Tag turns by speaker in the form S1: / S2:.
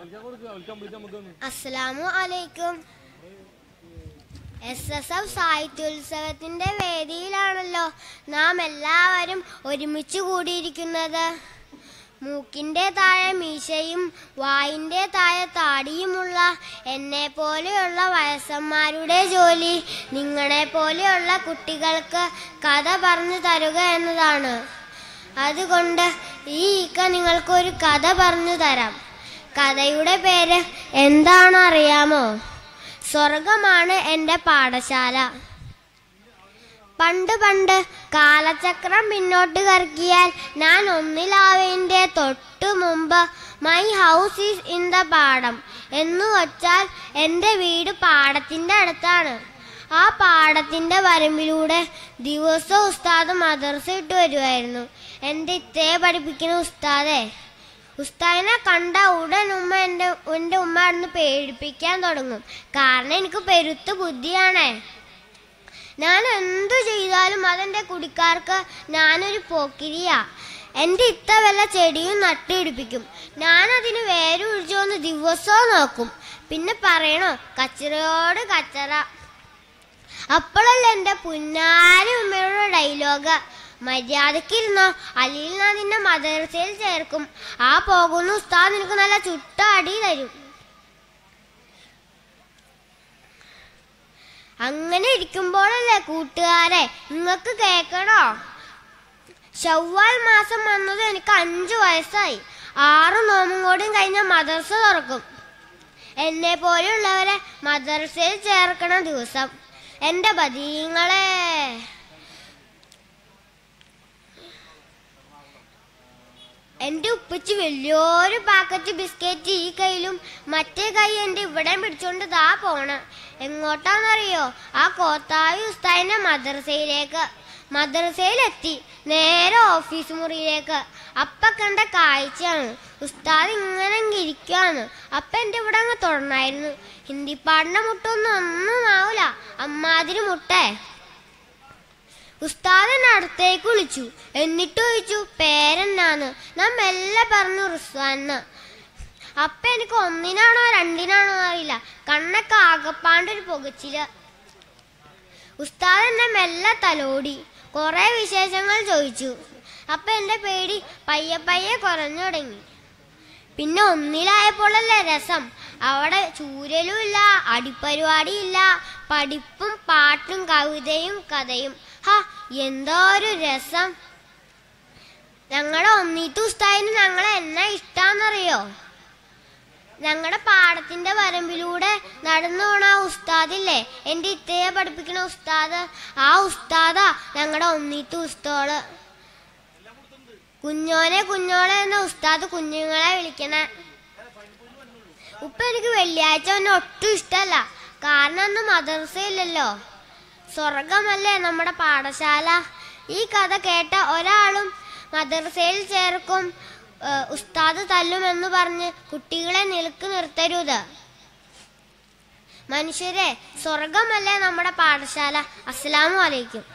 S1: അസ്സലാമു അലൈക്കും S S F സാഹിത്യോത്സവത്തിന്റെ വേദിയിലാണല്ലോ നാം എല്ലാവരും ഒരുമിച്ച് കൂടിയിരിക്കുന്നത് മൂക്കിന്റെ താഴെ മീശയും വായിന്റെ താഴെ താടിയുമുള്ള എന്നെ പോലെയുള്ള വയസ്സന്മാരുടെ ജോലി നിങ്ങളെ പോലെയുള്ള കുട്ടികൾക്ക് കഥ പറഞ്ഞു തരുക എന്നതാണ് അതുകൊണ്ട് ഈ ഇക്ക നിങ്ങൾക്കൊരു കഥ പറഞ്ഞു തരാം കഥയുടെ പേര് എന്താണെന്ന് അറിയാമോ സ്വർഗമാണ് എൻ്റെ പാഠശാല പണ്ട് പണ്ട് കാലചക്രം പിന്നോട്ട് കറക്കിയാൽ ഞാൻ ഒന്നിലാവേൻ്റെ തൊട്ടു മുമ്പ് my house is in the പാടം എന്നു വച്ചാൽ എൻ്റെ വീട് പാടത്തിൻ്റെ അടുത്താണ് ആ പാടത്തിൻ്റെ വരമ്പിലൂടെ ദിവസവും ഉസ്താദ് മദർസ ഇട്ട് വരുമായിരുന്നു എൻ്റെ ഇത്തയെ പഠിപ്പിക്കുന്ന ഉസ്താദേ ഉസ്താദിനെ കണ്ട ഉടൻ ഉമ്മ എൻ്റെ എൻ്റെ ഉമ്മ അവിടുന്ന് പേടിപ്പിക്കാൻ തുടങ്ങും കാരണം എനിക്ക് പെരുത്ത് ബുദ്ധിയാണേ ഞാൻ എന്തു ചെയ്താലും അതെന്റെ കുടിക്കാർക്ക് ഞാനൊരു പോക്കിരിയാ എന്റെ ഇത്ത വല്ല ചെടിയും നട്ടുപിടിപ്പിക്കും ഞാൻ അതിന് വേര് ഒഴിച്ചോന്ന് ദിവസവും നോക്കും പിന്നെ പറയണോ കച്ചറയോട് കച്ചറ അപ്പോഴല്ല എന്റെ പുന്നാര ഉമ്മയുടെ ഡയലോഗ് മര്യാദക്കിരുന്നോ അല്ലെങ്കിൽ ഞാൻ നിന്നെ മദർസയിൽ ചേർക്കും ആ പോകുന്ന ഉസ്താദ് നിനക്ക് നല്ല ചുട്ട അടി തരും അങ്ങനെ ഇരിക്കുമ്പോഴല്ലേ കൂട്ടുകാരെ നിങ്ങൾക്ക് കേക്കണോ ചൊവ്വാൽ മാസം വന്നത് എനിക്ക് അഞ്ചു വയസ്സായി ആറ് നോമ്പും കൂടിയും കഴിഞ്ഞ മദർസ തുറക്കും എന്നെ പോലെയുള്ളവരെ മദർസയിൽ ചേർക്കണ ദിവസം എന്റെ ബദീങ്ങളെ എന്റെ ഉപ്പച്ചി വലിയൊരു പാക്കറ്റ് ബിസ്ക്കറ്റ് ഈ കയ്യിലും മറ്റേ കൈ എന്റെ ഇവിടെ പിടിച്ചോണ്ട് ദാ പോണ എങ്ങോട്ടാന്നറിയോ ആ കോത്തായി ഉസ്താദിന്റെ മദ്രസയിലേക്ക് മദ്രസയിലെത്തി നേരെ ഓഫീസ് മുറിയിലേക്ക് അപ്പ കണ്ട കാഴ്ചയാണ് ഉസ്താദ് ഇങ്ങനെ അങ്ങ് ഇരിക്കാണ് അപ്പ എന്റെ ഇവിടെ അങ്ങ് തുടർന്നായിരുന്നു ഹിന്ദി പാടിന്റെ മുട്ടൊന്നും ഒന്നും ആവൂല അമ്മാതിരി മുട്ടേ ഉസ്താദ് എന്നെ അടുത്തേക്ക് വിളിച്ചു എന്നിട്ട് ചോദിച്ചു പേരെന്നാന്ന് ഞാൻ മെല്ലെ പറഞ്ഞു റിസ്വാന്ന് അപ്പ എനിക്ക് ഒന്നിനാണോ രണ്ടിനാണോ അറിയില്ല കണ്ണൊക്കെ ആകപ്പാണ്ടൊരു പുകച്ചില് ഉസ്താദ് എന്നെ മെല്ലെ തലോടി കുറെ വിശേഷങ്ങൾ ചോദിച്ചു അപ്പൊ എന്റെ പേടി പയ്യെ പയ്യെ കുറഞ്ഞു തുടങ്ങി പിന്നെ ഒന്നിലായപ്പോഴല്ലേ രസം അവിടെ ചൂരലും ഇല്ല അടിപ്പരിപാടിയില്ല പഠിപ്പും പാട്ടും കവിതയും കഥയും ഹാ എന്തോ ഒരു രസം ഞങ്ങളുടെ ഒന്നീത്ത് ഉസ്താദിന് ഞങ്ങളെ എന്നാ ഇഷ്ടാന്നറിയോ ഞങ്ങളുടെ പാടത്തിന്റെ വരമ്പിലൂടെ നടന്നു പോണ ആ ഉസ്താദില്ലേ എന്റെ ഇത്തയെ പഠിപ്പിക്കുന്ന ഉസ്താദ് ആ ഉസ്താദാ ഞങ്ങളുടെ ഒന്നീത്ത് ഉസ്തോള് കുഞ്ഞോനെ കുഞ്ഞോളെ എന്ന ഉസ്താദ് കുഞ്ഞുങ്ങളെ വിളിക്കണേ ഉപ്പ എനിക്ക് വെള്ളിയാഴ്ച ഒന്നും ഒട്ടും ഇഷ്ടല്ല കാരണം അന്ന് മദർസയില്ലല്ലോ സ്വർഗമല്ലേ നമ്മുടെ പാഠശാല ഈ കഥ കേട്ട ഒരാളും മദർസയിൽ ചേർക്കും ഏഹ്, ഉസ്താദ് തല്ലുമെന്ന് പറഞ്ഞ് കുട്ടികളെ നിലക്ക് നിർത്തരുത് മനുഷ്യരെ സ്വർഗമല്ലേ നമ്മുടെ പാഠശാല അസ്സലാമു അലൈക്കും